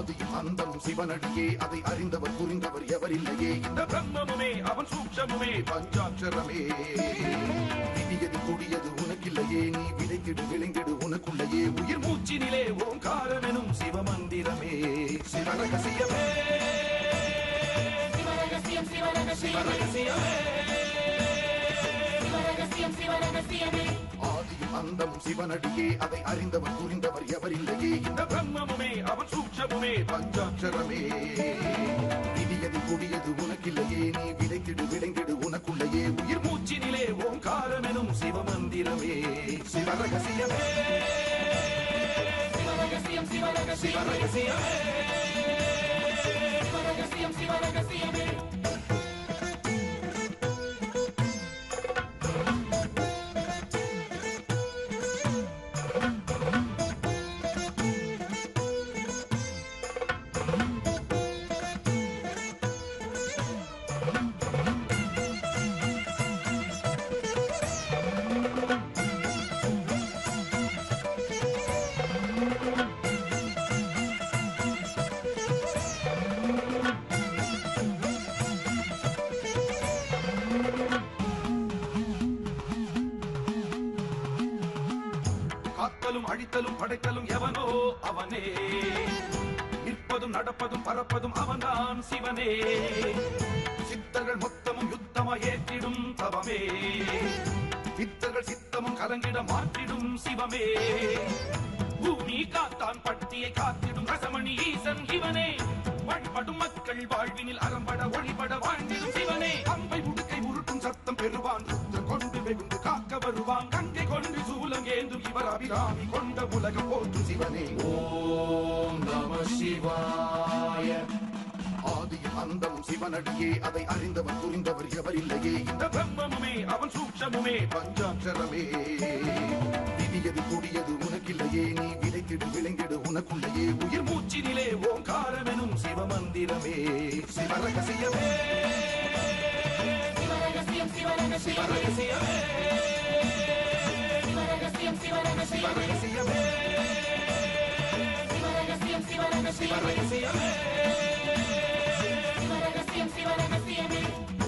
ஆதியும் அந்தம் சிவனடியே அதை அறிந்தவர் புரிந்தவர் எவரில்லையே இந்த பிரம்மமுமே அவன் சூக்ஷமுமே பஞ்சாட்சரமே விதியது கொடியது உனக்கில்லையே நீ விதைத்திடு விளைந்திடு உனக்குள்ளையே உயிர் மூச்சினிலே ஓங்காரமெனும் சிவமந்திரமே சிவரகசியமே சிவரகசியம் சிவரகசியமே சிவரகசியம் சிவரகசியமே ஆதியும் அந்தம் சிவனடியே அதை அறிந்தவர் புரிந்தவர் எவரில்லையே இந்த பிரம்மமுமே அவன் சூக்ஷமுமே பஞ்சாட்சரமே விதியது கொடியது உனக்கில்லையே நீ விதைத்திடு விளைந்திடு உனக்குள்ளையே உயிர் மூச்சினிலே ஓங்காரமெனும் சிவமந்திரமே சிவரகசியமே சிவரகசியம் சிவரகசியம் சிவரகசியமே சிவரகசியம் சிவரகசியமே காத்தலும் அழித்தலும் படைத்தலும் எவனோ அவனே நிற்பதும் நடப்பதும் பறப்பதும் அவன்தான் சிவனே சித்தர்கள் மொத்தமும் யுத்தமா ஏற்றிடும் தவமே சித்தர்கள் சித்தமும் கலங்கிட மாற்றிடும் சிவமே பூமி காத்தான் பட்டியை காத்திடும் ரசமணி ஈசன் இவனே வழிபடும் மக்கள் வாழ்வினில் அறம்பட ஒளிபட வாழ்ந்திடும் சிவனே அம்பை முடுக்கை உருட்டும் சத்தம் பெறுவான் ருத்ரன் கொண்டு வெகுண்டு காக்க வருவான் கங்கை கொண்டு சூலம் ஏந்தும் இவர் அபிராமி கொண்ட உலகம் போற்றும் சிவனே ஓம் நம சிவாய ஆதியும் அந்தம் சிவனடியே அதை அறிந்தவர் புரிந்தவர் எவரில்லையே இந்த பிரம்மமுமே அவன் சூக்ஷமுமே பஞ்சாட்சரமே விதியது கொடியது உனக்கில்லையே நீ விதைத்திடு விளைந்திடு உனக்குள்ளையே உயிர் மூச்சினிலே ஓங்காரமெனும் சிவமந்திரமே சிவரகசியமே சிவரகசியம் சிவரகசியம் ரகசியமே சிவரகசியம் சிவரகசியம் ரகசியமே சிவரகசியம் சிவரகசியம் ரகசியமே சிவரகசியம் சிவரகசியமே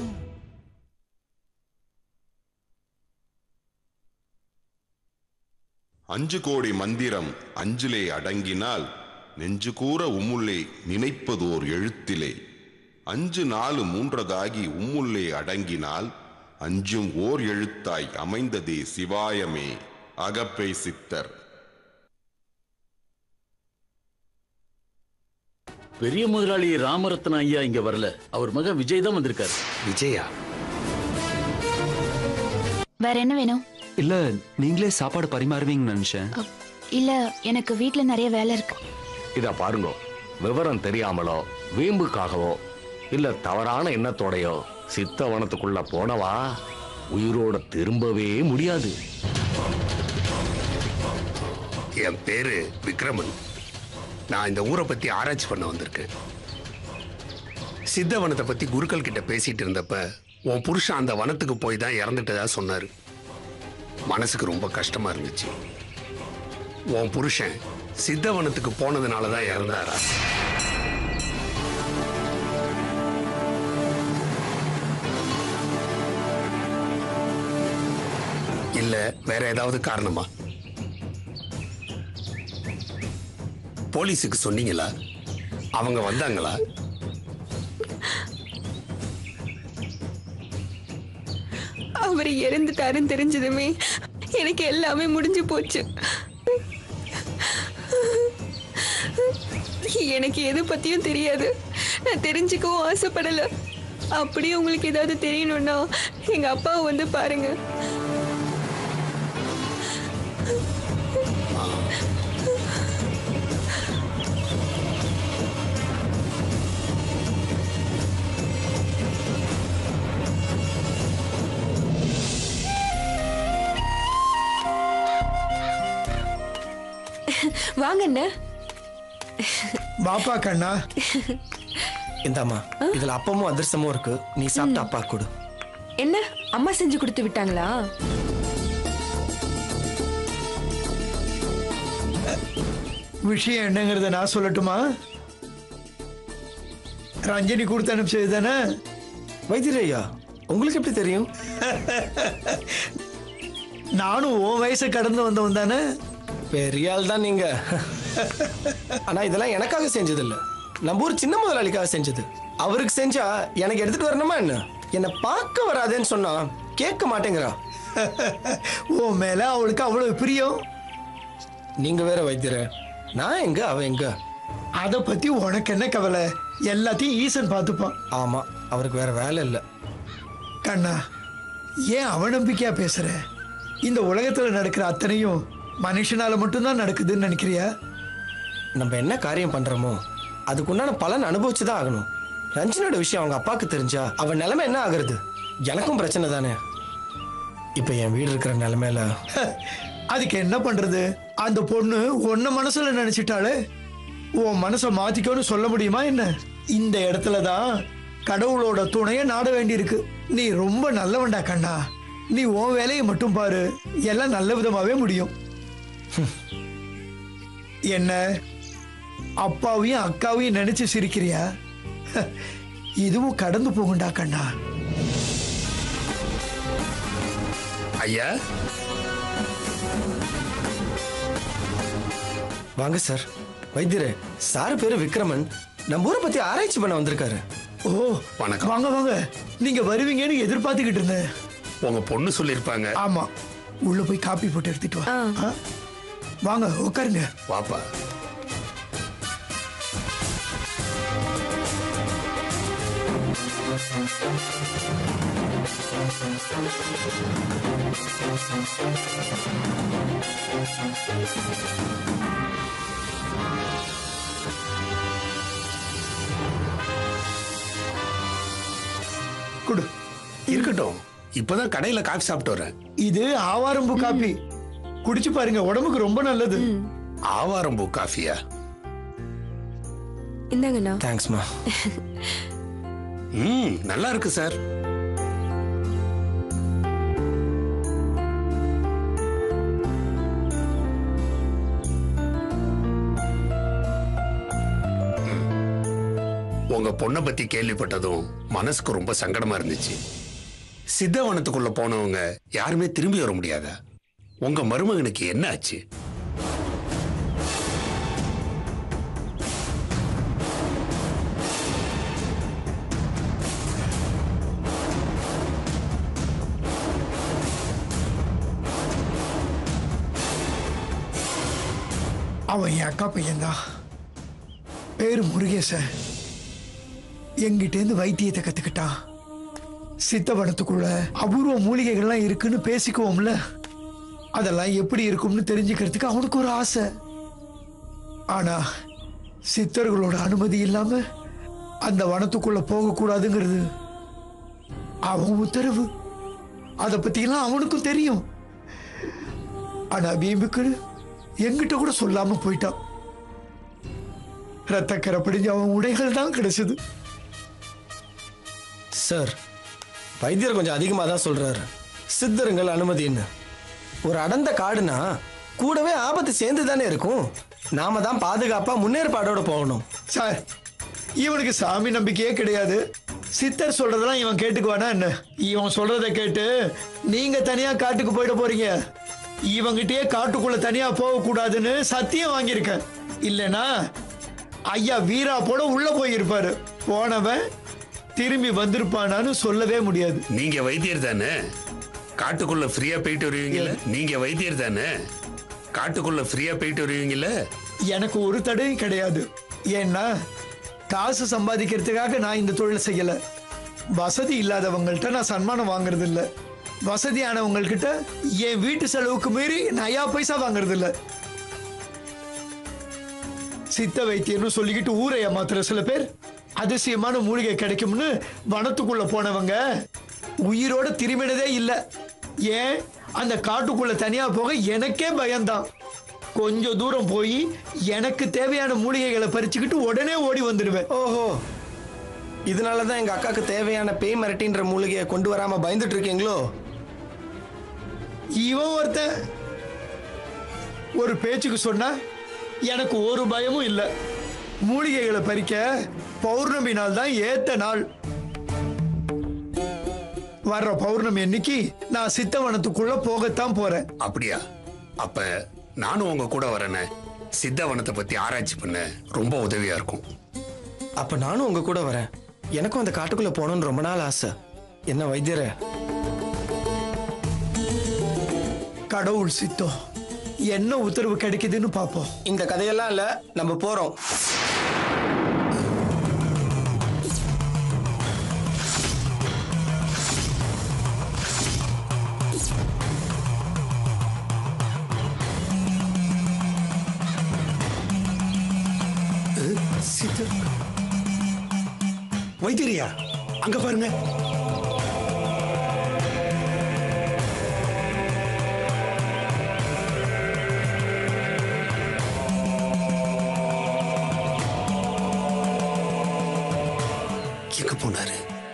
அஞ்சு கோடி மந்திரம் அஞ்சிலே அடங்கினால் நெஞ்சு கூற உம்முள்ளே நினைப்பதோர் எழுத்திலே அஞ்சு நாலு மூன்றதாகி உம்முள்ளே அடங்கினால் அஞ்சும் ஓர் எழுத்தாய் அமைந்ததே சிவாயமே அகப்பை சித்தர் பெரிய முதலாளி ராமரத்ன ஐயா இங்க வரல அவர் மகன் விஜய் தான் வந்திருக்காரு விஜயா வேற என்ன வேணும் இல்ல நீங்களே சாப்பாடு பரிமாறுவீங்கன்னு நினைச்சேன் அப், இல்ல எனக்கு வீட்ல நிறைய வேலை இருக்கு இத பாருங்க விவரம் தெரியாமலோ வீம்புக்காகவோ இல்ல தவறான எண்ணத்தோடையோ சித்தவனத்துக்குள்ள போனவா உயிரோட திரும்பவே முடியாது என் பேரு விக்ரமன் நான் இந்த ஊரை பத்தி ஆராய்ச்சி பண்ண வந்திருக்கேன் சித்தவனத்தை பத்தி குருக்கள் கிட்ட பேசிட்டு இருந்தப்ப உன் புருஷன் அந்த வனத்துக்கு போய் தான் இறந்துட்டதா சொன்னாரு மனசுக்கு ரொம்ப கஷ்டமா இருந்துச்சு உன் புருஷன் சித்தவனத்துக்கு போனதுனால தான் இறந்தாரா இல்ல வேற ஏதாவது காரணமா போலீஸுக்கு சொன்னீங்களா அவங்க வந்தாங்களா அவர் இறந்துட்டாருன்னு தெரிஞ்சதுமே எனக்கு எல்லாமே முடிஞ்சு போச்சு எனக்கு எது பத்தியும் தெரியாது நான் தெரிஞ்சுக்கவும் ஆசைப்படல அப்படியே உங்களுக்கு ஏதாவது தெரியணும்னா எங்க அப்பாவை வந்து பாருங்க வாங்க அண்ணா வாப்பா கண்ணா இந்தாம்மா இதுல அப்பமும் அதிர்ஷ்டமும் இருக்கு நீ சாப்பிட்டு அப்பா கொடு என்ன அம்மா செஞ்சு கொடுத்து விட்டாங்களா விஷயம் என்னங்கிறத நான் சொல்லட்டுமா ரஞ்சனி கொடுத்து அனுப்பிச்சது தானே வைத்தியர் ஐயா உங்களுக்கு எப்படி தெரியும் நானும் உன் வயசை கடந்து வந்தவன் தானே பெரிய ஆள் தான் நீங்க ஆனா இதெல்லாம் எனக்காக செஞ்சது இல்ல நம்ம ஊர் சின்ன முதலாளிக்காக செஞ்சது அவருக்கு செஞ்சா எனக்கு எடுத்துட்டு வரணுமா என்ன என்னை பார்க்க வராதேன்னு சொன்னா கேட்க மாட்டேங்கிறா உன் மேல அவளுக்கு அவ்வளவு பிரியம் நீங்க வேற வைத்தியர நான் எங்க அவ எங்க அதை பத்தி உனக்கு என்ன கவலை எல்லாத்தையும் ஈசன் பார்த்துப்பான் ஆமா அவருக்கு வேற வேலை இல்ல கண்ணா ஏன் அவநம்பிக்கையா பேசுற இந்த உலகத்துல நடக்கிற அத்தனையும் மனுஷனால மட்டும்தான் நடக்குதுன்னு நினைக்கிறியா நம்ம என்ன காரியம் பண்றோமோ அதுக்குண்டான பலன் அனுபவிச்சு தான் ஆகணும் ரஞ்சனோட விஷயம் அவங்க அப்பாவுக்கு தெரிஞ்சா அவன் நிலைமை என்ன ஆகுறது எனக்கும் பிரச்சனை தானே இப்ப என் வீடு இருக்கிற நிலைமையில அதுக்கு என்ன பண்றது அந்த பொண்ணு உன்ன மனசுல நினைச்சிட்டாலே உன் மனசை மாத்திக்கோன்னு சொல்ல முடியுமா என்ன இந்த இடத்துல தான் கடவுளோட துணையை நாட வேண்டியிருக்கு நீ ரொம்ப நல்லவன்டா கண்ணா நீ உன் வேலையை மட்டும் பாரு எல்லாம் நல்ல விதமாவே முடியும் என்ன அப்பாவையும் அக்காவையும் நினைச்சு சிரிக்கிறியா இதுவும் கடந்து போகும்டா கண்ணா ஐயா வாங்க சார் வைத்தியரே சார் பேரு விக்ரமன் நம்ம ஊரை பத்தி ஆராய்ச்சி பண்ண வந்திருக்காரு ஓ வணக்கம். வாங்க வாங்க நீங்க வருவீங்கன்னு எதிர்பார்த்துக்கிட்டு இருந்தேன் உங்க பொண்ணு சொல்லியிருப்பாங்க ஆமா உள்ள போய் காப்பி போட்டு எடுத்துட்டு வா ஆ? வாங்க உட்காருங்க வாப்பா குடு இருக்கட்டும் இப்பதான் கடையில காஃபி சாப்பிட்டு வரேன் இது ஆவாரம்பு காப்பி குடிச்சு பாருங்க உடம்புக்கு ரொம்ப நல்லது ஆவாரம்பூ காஃபியா இந்தாங்கண்ணா தேங்க்ஸ்மா ம் நல்லா இருக்கு சார் ம். உங்க பொண்ணை பத்தி கேள்விப்பட்டதும் மனசுக்கு ரொம்ப சங்கடமா இருந்துச்சு சித்தவனத்துக்குள்ள போனவங்க யாருமே திரும்பி வர முடியாதா உங்க மருமகனுக்கு என்ன ஆச்சு அவன் என் அக்கா பையன்தான் பேரு முருகேசன் எங்கிட்டேருந்து வைத்தியத்தை கத்துக்கிட்டான் சித்தவனத்துக்குள்ள அபூர்வ மூலிகைகள்லாம் இருக்குன்னு பேசிக்குவோம்ல அதெல்லாம் எப்படி இருக்கும்னு தெரிஞ்சுக்கிறதுக்கு அவனுக்கு ஒரு ஆசை ஆனா சித்தர்களோட அனுமதி இல்லாம அந்த வனத்துக்குள்ள போகக்கூடாதுங்கிறது அவன் உத்தரவு அதை பத்தியெல்லாம் அவனுக்கும் தெரியும் ஆனா பீம்புக்கு என்கிட்ட கூட சொல்லாம போயிட்டான் ரத்தக்கரை படிஞ்ச அவன் உடைகள் தான் கிடைச்சது சார் வைத்தியர் கொஞ்சம் அதிகமாக தான் சொல்றாரு சித்தருங்கள் அனுமதின்னு ஒரு அடர்ந்த காடுனா கூடவே ஆபத்து சேர்ந்து தானே இருக்கும் நாம தான் பாதுகாப்பா முன்னேற்பாடோட போகணும் சார் இவனுக்கு சாமி நம்பிக்கையே கிடையாது சித்தர் சொல்றதெல்லாம் இவன் கேட்டுக்குவானா என்ன இவன் சொல்றத கேட்டு நீங்க தனியா காட்டுக்கு போயிட போறீங்க இவங்கிட்டயே காட்டுக்குள்ள தனியா போக கூடாதுன்னு சத்தியம் வாங்கியிருக்கேன் இல்லனா ஐயா வீரா போட உள்ள போயிருப்பாரு போனவன் திரும்பி வந்திருப்பானான்னு சொல்லவே முடியாது நீங்க வைத்தியர் தானே காட்டுக்குள்ள ஃப்ரீயா போயிட்டு வருவீங்கல்ல நீங்க வைத்தியர் தானே காட்டுக்குள்ள ஃப்ரீயா போயிட்டு வருவீங்கல்ல எனக்கு ஒரு தடையும் கிடையாது ஏன்னா காசு சம்பாதிக்கிறதுக்காக நான் இந்த தொழில் செய்யல வசதி இல்லாதவங்கள்ட்ட நான் சன்மானம் வாங்குறது இல்ல வசதியானவங்கள்கிட்ட என் வீட்டு செலவுக்கு மீறி நயா பைசா வாங்குறது இல்ல சித்த வைத்தியர்னு சொல்லிக்கிட்டு ஊரை ஏமாத்துற சில பேர் அதிசயமான மூலிகை கிடைக்கும்னு வனத்துக்குள்ள போனவங்க உயிரோட திரும்பினதே இல்ல ஏன் அந்த காட்டுக்குள்ள தனியா போக எனக்கே பயம்தான் கொஞ்சம் தூரம் போய் எனக்கு தேவையான மூலிகைகளை பறிச்சுக்கிட்டு உடனே ஓடி வந்துடுவேன் ஓஹோ இதனால தான் எங்க அக்காக்கு தேவையான பேய் மிரட்டின்ற மூலிகையை கொண்டு வராம பயந்துட்டு இருக்கீங்களோ இவன் ஒருத்தன் ஒரு பேச்சுக்கு சொன்னா எனக்கு ஒரு பயமும் இல்லை மூலிகைகளை பறிக்க பௌர்ணமி நாள் தான் ஏத்த நாள் வர்ற பௌர்ணமி அன்னைக்கு நான் சித்தவனத்துக்குள்ள போகத்தான் போறேன் அப்படியா அப்ப நானும் உங்க கூட வரேனே சித்தவனத்தை பத்தி ஆராய்ச்சி பண்ண ரொம்ப உதவியா இருக்கும் அப்ப நானும் உங்க கூட வரேன் எனக்கும் அந்த காட்டுக்குள்ள போகணும்னு ரொம்ப நாள் ஆசை என்ன வைத்தியரே கடவுள் சித்தம் என்ன உத்தரவு கிடைக்குதுன்னு பாப்போம் இந்த கதையெல்லாம் இல்ல நம்ம போறோம் சித்தர் வைத்தியரியா அங்க பாருங்க எங்க போனாரு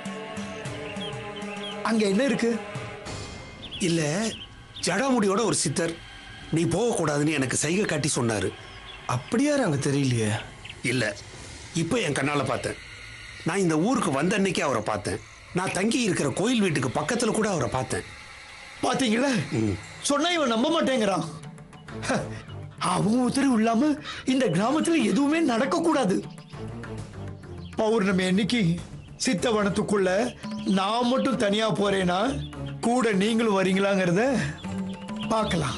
அங்க என்ன இருக்கு இல்ல ஜடாமுடியோட ஒரு சித்தர் நீ போகக்கூடாதுன்னு எனக்கு சைகை காட்டி சொன்னாரு அப்படியா அங்க தெரியலையே இல்ல இப்போ என் கண்ணால பார்த்தேன் நான் இந்த ஊருக்கு வந்த அன்னைக்கு அவரை பார்த்தேன் நான் தங்கி இருக்கிற கோயில் வீட்டுக்கு பக்கத்துல கூட அவரை பார்த்தேன் பாத்தீங்களா சொன்னா இவன் நம்ப மாட்டேங்கிறான் ஹ, அவன் உத்தரவு இல்லாம இந்த கிராமத்துல எதுவுமே நடக்க கூடாது பௌர்ணமி அன்னைக்கு சித்தவனத்துக்குள்ள நான் மட்டும் தனியா போறேனா கூட நீங்களும் வரீங்களாங்கிறத பார்க்கலாம்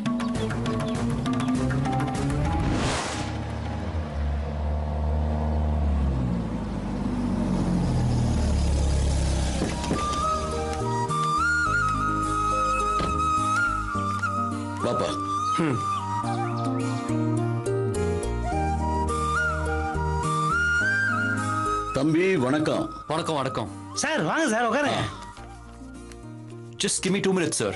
வாப்பா தம்பி வணக்கம் வணக்கம் வணக்கம் சார் வாங்க சார் உட்காருங்க just give me two minutes sir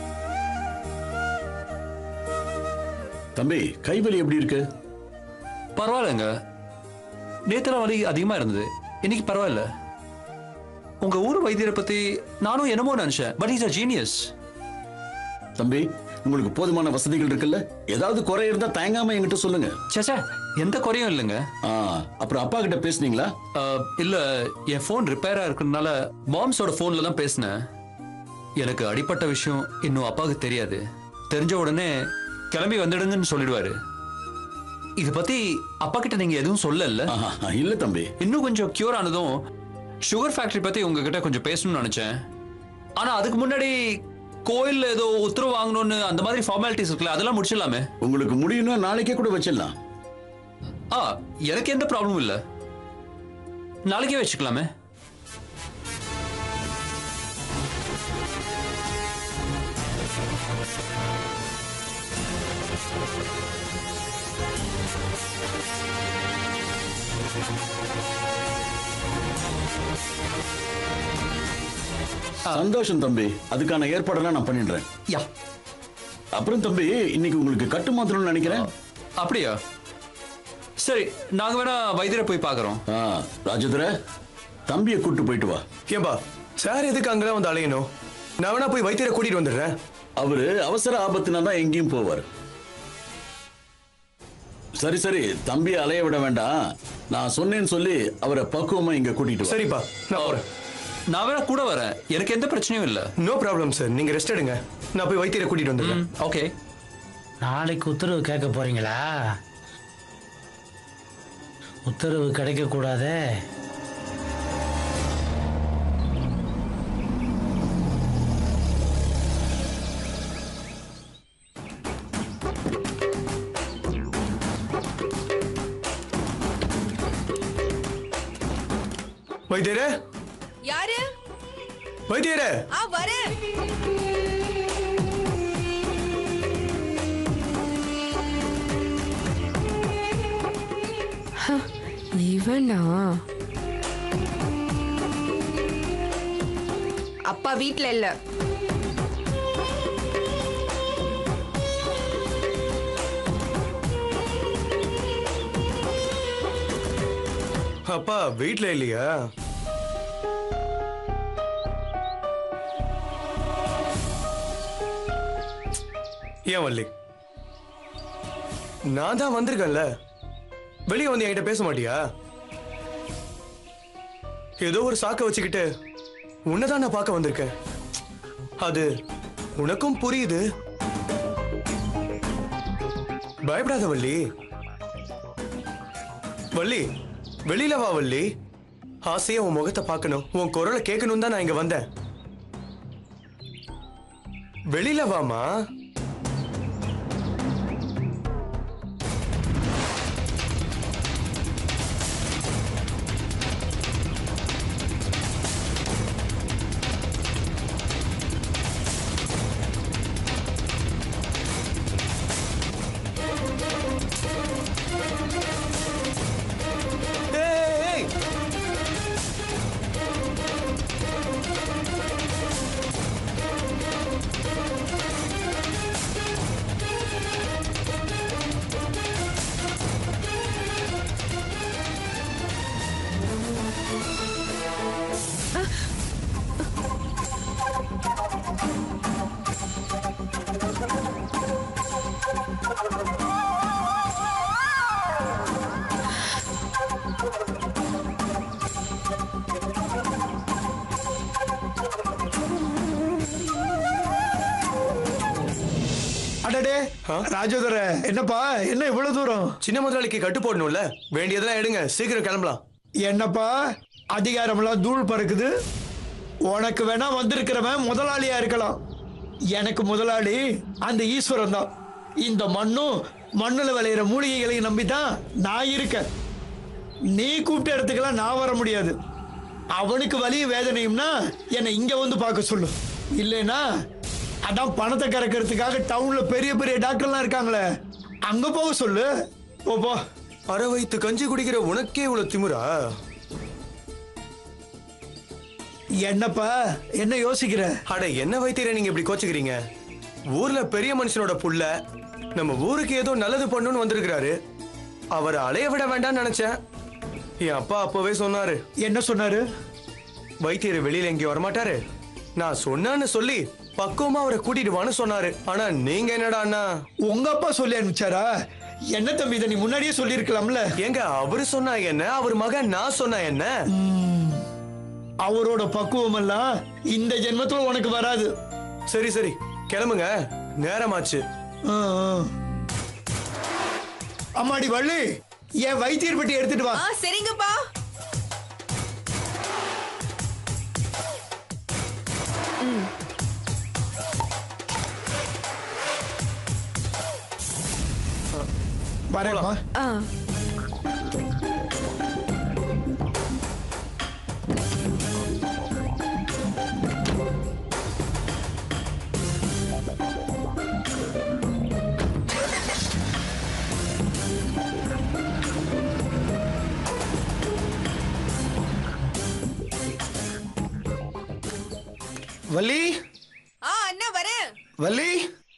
தம்பி கைவலி எப்படி இருக்கு பரவாயில்லைங்க நேத்துல வலி அதிகமா இருந்தது இன்னைக்கு பரவாயில்ல உங்க ஊர் வைத்தியரை பத்தி நானும் என்னமோ நினைச்சேன் பட் இஸ் அ ஜீனியஸ் தம்பி உங்களுக்கு போதுமான வசதிகள் இருக்குல்ல ஏதாவது குறை இருந்தா தயங்காம என்கிட்ட சொல்லுங்க சேச்சா எந்த குறையும் இல்லைங்க ஆ, அப்புறம் அப்பா கிட்ட பேசுனீங்களா அஹ், இல்ல என் ஃபோன் ரிப்பேரா இருக்கிறதுனால மாம்ஸோட ஃபோன்ல தான் பேசினேன் எனக்கு அடிப்பட்ட விஷயம் இன்னும் அப்பாவுக்கு தெரியாது தெரிஞ்ச உடனே கிளம்பி வந்துடுங்கன்னு சொல்லிடுவாரு இத பத்தி அப்பா கிட்ட நீங்க எதுவும் சொல்லல ஆஹா, இல்ல தம்பி இன்னும் கொஞ்சம் கியூர் ஆனதும் சுகர் ஃபேக்டரி பத்தி உங்ககிட்ட கொஞ்சம் பேசணும்னு நினைச்சேன் ஆனா அதுக்கு முன்னாடி கோயில்ல ஏதோ உத்தரவு வாங்கணும்னு அந்த மாதிரி ஃபார்மாலிட்டிஸ் இருக்குல்ல அதெல்லாம் முடிச்சிடலாமே உங்களுக்கு முடியும்னா நாளைக்கே கூட வச்சிடலாம் ஆ எனக்கு எந்த ப்ராப்ளமும் இல்ல நாளைக்கே வச்சுக்கலாமே சந்தோஷம் தம்பி அதுக்கான ஏற்பாடெல்லாம் நான் பண்ணிடுறேன் யா அப்புறம் தம்பி இன்னைக்கு உங்களுக்கு கட்டு மாத்திரம்னு நினைக்கிறேன் அப்படியா சரி நாங்க வேணா வைத்தியரை போய் பார்க்கறோம் ஆ, ராஜதுர தம்பியை கூட்டு போயிட்டு வா ஏன்பா சார் எதுக்கு அங்கதான் வந்து அலையணும் நான் வேணா போய் வைத்தியரை கூட்டிட்டு வந்துடுறேன் அவரு அவசர ஆபத்துனா தான் எங்கேயும் போவார் சரி சரி தம்பி அலைய விட வேண்டாம் நான் சொன்னேன்னு சொல்லி அவரை பக்குவமா இங்க கூட்டிட்டு வா சரிப்பா நான் போறேன் நான் வேணா கூட வரேன் எனக்கு எந்த பிரச்சனையும் இல்ல நோ ப்ராப்ளம் சார் நீங்க ரெஸ்ட் எடுங்க நான் போய் வைத்தியரை கூட்டிட்டு வந்துடுறேன் ஓகே நாளைக்கு உத்தரவு கேட்க போறீங்களா உத்தரவு கிடைக்க கூடாதே வைத்தியரே யாரு வைத்தியரே ஆ வரேன் இவனா அப்பா வீட்ல இல்ல அப்பா வீட்ல இல்லையா ஏன் வள்ளி நான் தான் வந்திருக்கேன்ல வெளியே வந்து என்கிட்ட பேச மாட்டியா ஏதோ ஒரு சாக்க வச்சுக்கிட்டு உன்னதான் நான் பார்க்க வந்திருக்கேன் அது உனக்கும் புரியுது பயப்படாத வள்ளி வள்ளி வெளியில வா வள்ளி ஆசையா உன் முகத்தை பார்க்கணும் உன் குரலை கேட்கணும் தான் நான் இங்க வந்தேன் வெளியில வாமா ஏய், ஏய். அடடே ராஜோதர என்னப்பா என்ன இவ்வளவு தூரம் சின்ன முதலாளிக்கு கட்டு போடணும்ல வேண்டியதெல்லாம் எடுங்க சீக்கிரம் கிளம்பலாம் என்னப்பா அதிகாரமெல்லாம் தூள் பறக்குது உனக்கு வேணா வந்திருக்கிறவன் முதலாளியா இருக்கலாம் எனக்கு முதலாளி அந்த ஈஸ்வரன் தான் இந்த மண்ணும் மண்ணுல விளையிற மூலிகைகளையும் நம்பி தான் நான் இருக்கேன் நீ கூப்பிட்ட இடத்துக்கெல்லாம் நான் வர முடியாது அவனுக்கு வலி வேதனையும்னா என்னை இங்க வந்து பார்க்க சொல்லு இல்லைன்னா அதான் பணத்தை கறக்கிறதுக்காக டவுன்ல பெரிய பெரிய டாக்டர்லாம் இருக்காங்களே அங்க போக சொல்லு போ போ அரை வயித்து கஞ்சி குடிக்கிற உனக்கே இவ்வளவு திமிரா என்னப்பா என்ன யோசிக்கிற அட என்ன வைத்தியரை நீங்க இப்படி கோச்சுக்கிறீங்க ஊர்ல பெரிய மனுஷனோட புள்ள நம்ம ஊருக்கு ஏதோ நல்லது பண்ணணும்னு வந்திருக்கிறாரு அவரை அலைய விட வேண்டாம்னு நினைச்சேன் என் அப்பா அப்பவே சொன்னாரு என்ன சொன்னாரு வைத்தியர் வெளியில எங்கேயும் வரமாட்டாரு நான் சொன்னேன்னு சொல்லி பக்குவமா அவரை கூட்டிட்டு வான்னு சொன்னாரு ஆனா நீங்க என்னடா அண்ணா உங்க அப்பா சொல்லி அனுப்பிச்சாரா என்ன தம்பி இதை நீ முன்னாடியே சொல்லியிருக்கலாம்ல ஏங்க அவரு சொன்னா என்ன அவர் மகன் நான் சொன்னா என்ன அவரோட பக்குவம் எல்லாம் இந்த ஜென்மத்துல உனக்கு வராது சரி சரி கிளம்புங்க நேரமாச்சு ஆ, ஆ. அம்மாடி வள்ளி என் வைத்தியர் பெட்டி எடுத்துட்டு வா ஆ சரிங்கப்பா வரேம்மா ஆ வள்ளி ஆ அண்ணா வரேன் வள்ளி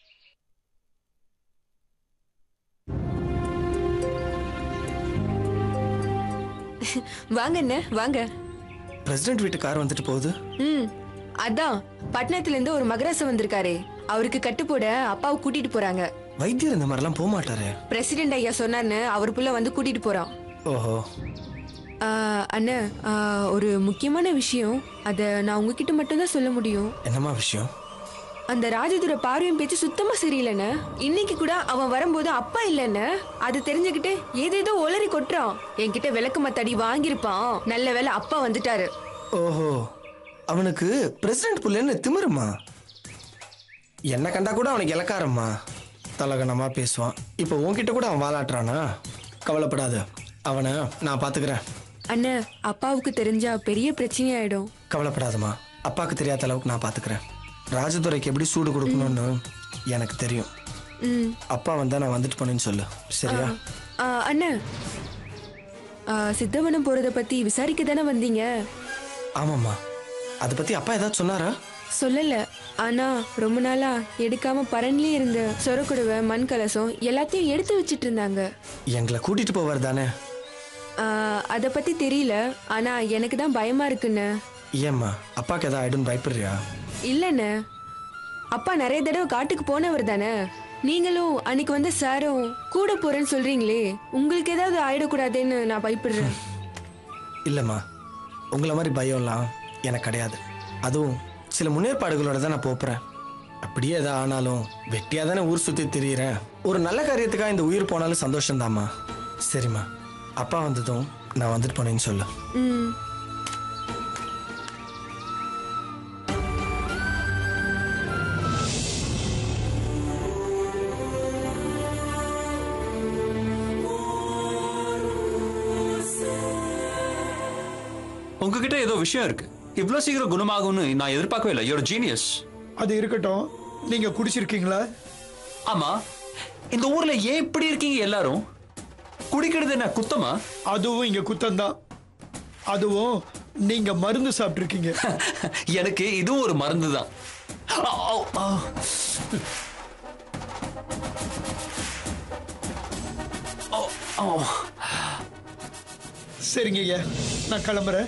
வாங்க அண்ணா வாங்க பிரசிடென்ட் வீட்டு கார் வந்துட்டு போகுது ம் அதான் பட்டணத்துல இருந்து ஒரு மகராசம் வந்திருக்காரே அவருக்கு கட்டு போட அப்பாவை கூட்டிட்டு போறாங்க வைத்தியர் இந்த மாதிரிலாம் போக மாட்டாரு பிரசிடென்ட் ஐயா சொன்னார்னு அவர் புள்ள வந்து கூட்டிட்டு போறான் ஓஹோ ஆ, அண்ணா ஆ, ஒரு முக்கியமான விஷயம் அத நான் உங்ககிட்ட மட்டும்தான் சொல்ல முடியும் என்னம்மா விஷயம் அந்த ராஜதுர பார்வையும் பேச்சு சுத்தமா சரியில்லைண்ணே இன்னைக்கு கூட அவன் வரும்போது அப்பா இல்லைன்னு அது தெரிஞ்சுக்கிட்டு ஏதேதோ ஒளறி கொட்டுறான் என்கிட்ட விளக்கு மத்தடி வாங்கியிருப்பான் நல்ல வேளை அப்பா வந்துட்டாரு ஓஹோ அவனுக்கு பிரசிடென்ட் புள்ளன்னு திமிருமா என்ன கண்டா கூட அவனுக்கு இலக்காரம்மா தலகணமா பேசுவான் இப்போ உன்கிட்ட கூட அவன் வாலாட்டுறானா கவலைப்படாத அவனை நான் பாத்துக்கிறேன் அண்ணா அப்பாவுக்கு தெரிஞ்சா பெரிய பிரச்சனை ஆயிடும் கவலைப்படாதம்மா அப்பாவுக்கு தெரியாத அளவுக்கு நான் பாத்துக்கிறேன் ராஜதுரைக்கு எப்படி சூடு கொடுக்கணும்னு எனக்கு தெரியும் ம் அப்பா வந்தா நான் வந்துட்டு போனேன்னு சொல்லு சரியா ஆ, அண்ணா ஆ, சித்தவனம் போறத பத்தி விசாரிக்க தானே வந்தீங்க ஆமாம்மா அதை பத்தி அப்பா ஏதாவது சொன்னாரா சொல்லல ஆனா ரொம்ப நாளா எடுக்காம பரன்லயே இருந்த சொரக்குடுவை மண் கலசம் எல்லாத்தையும் எடுத்து வச்சிட்டு இருந்தாங்க எங்களை கூட்டிட்டு போவார் தானே அத பத்தி தெரியல ஆனா எனக்கு தான் பயமா இருக்குன்னு ஏம்மா அப்பாவுக்கு ஏதாவது ஆயிடும்னு பயப்படுறியா இல்லண்ணே அப்பா நிறைய தடவை காட்டுக்கு போனவர் தானே நீங்களும் அன்னைக்கு வந்த சாரும் கூட போறேன்னு சொல்றீங்களே உங்களுக்கு ஏதாவது ஆயிடக்கூடாதுன்னு நான் பயப்படுறேன் இல்லைம்மா உங்களை மாதிரி பயம்லாம் எனக்கு கிடையாது அதுவும் சில முன்னேற்பாடுகளோட தான் நான் போப்புறேன் அப்படியே எதா ஆனாலும் வெட்டியாக தானே ஊர் சுற்றி திரியிறேன் ஒரு நல்ல காரியத்துக்காக இந்த உயிர் போனாலும் சந்தோஷம்தாம்மா சரிம்மா அப்பா வந்ததும் நான் வந்துட்டு போனேன்னு சொல்லு ம் உங்ககிட்ட ஏதோ விஷயம் இருக்கு இவ்வளவு சீக்கிரம் குணமாகும்னு நான் எதிர்பார்க்கவே இல்லை யோர் ஜீனியஸ் அது இருக்கட்டும் நீங்க குடிச்சிருக்கீங்களா ஆமா இந்த ஊர்ல ஏன் இப்படி இருக்கீங்க எல்லாரும் குடிக்கிறது என்ன குத்தமா அதுவும் இங்க குத்தம்தான் அதுவும் நீங்க மருந்து சாப்பிட்டிருக்கீங்க எனக்கு இதுவும் ஒரு மருந்து தான் சரிங்க ஐயா நான் கிளம்புறேன்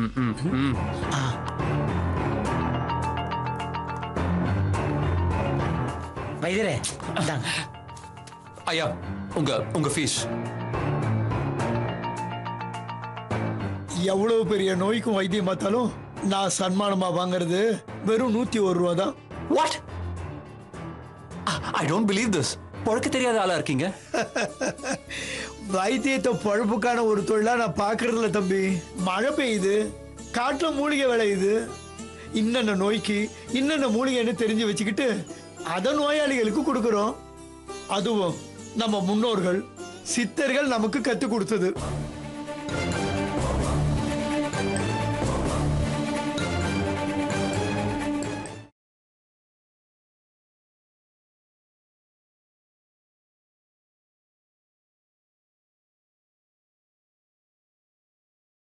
வைத்தியரே இந்தாங்க ஐயா உங்க உங்க ஃபீஸ் எவ்வளவு பெரிய நோய்க்கும் வைத்தியம் பார்த்தாலும் நான் சன்மானமா வாங்குறது வெறும் நூத்தி ஒரு ரூபா தான் what I don't believe this பொழக்க தெரியாத ஆளா இருக்கீங்க வைத்தியத்தை பழப்புக்கான ஒரு தொழிலா நான் பாக்குறதில்ல தம்பி மழை பெய்யுது காட்டுல மூலிகை விளையுது இன்னென்ன நோய்க்கு இன்னென்ன மூலிகைன்னு தெரிஞ்சு வச்சுக்கிட்டு அதை நோயாளிகளுக்கு கொடுக்குறோம் அதுவும் நம்ம முன்னோர்கள் சித்தர்கள் நமக்கு கத்து கொடுத்தது